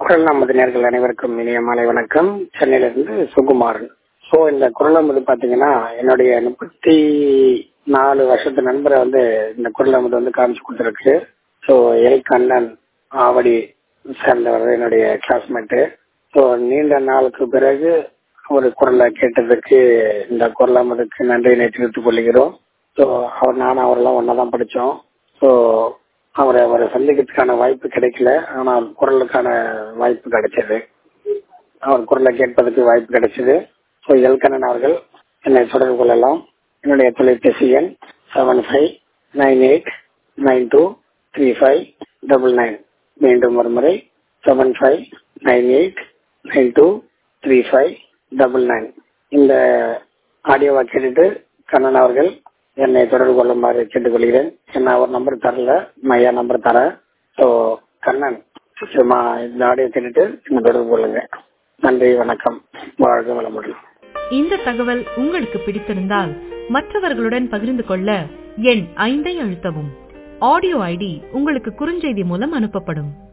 குரல் நமது நேர்கள் அனைவருக்கும் இனிய மாலை வணக்கம் சென்னையிலிருந்து சுகுமாரன் ஸோ இந்த குரல் நமது பாத்தீங்கன்னா என்னுடைய முப்பத்தி நாலு வருஷத்து நண்பரை வந்து இந்த குரல் நமது வந்து காமிச்சு கொடுத்துருக்கு ஸோ எல் கண்ணன் ஆவடி சேர்ந்தவர் என்னுடைய கிளாஸ்மேட்டு ஸோ நீண்ட நாளுக்கு பிறகு ஒரு குரலை கேட்டதுக்கு இந்த குரல் நமதுக்கு நன்றியினை தெரிவித்துக் கொள்கிறோம் ஸோ அவர் நானும் அவரெல்லாம் ஒன்னா தான் படித்தோம் ஸோ அவரை அவரை சந்திக்கிறதுக்கான வாய்ப்பு கிடைக்கல ஆனால் குரலுக்கான வாய்ப்பு கிடைச்சது அவர் குரலை கேட்பதற்கு வாய்ப்பு கிடைச்சது ஸோ எல்கண்ணன் அவர்கள் என்னை தொடர்பு கொள்ளலாம் என்னுடைய தொலைபேசி எண் seven five nine eight nine two three five double nine மீண்டும் ஒரு முறை seven five nine eight nine two three five double nine இந்த ஆடியோவை கேட்டுட்டு கண்ணன் அவர்கள் என்னை தொடர்பு கொள்ளுமாறு கேட்டுக்கொள்கிறேன் என்ன ஒரு நம்பர் தரல நான் என் நம்பர் தரேன் ஸோ கண்ணன் சும்மா இந்த ஆடியோ கேட்டுட்டு என்ன தொடர்பு கொள்ளுங்க நன்றி வணக்கம் வாழ்க வளமுடன் இந்த தகவல் உங்களுக்கு பிடித்திருந்தால் மற்றவர்களுடன் பகிர்ந்து கொள்ள எண் ஐந்தை அழுத்தவும் ஆடியோ ஐடி உங்களுக்கு குறுஞ்செய்தி மூலம் அனுப்பப்படும்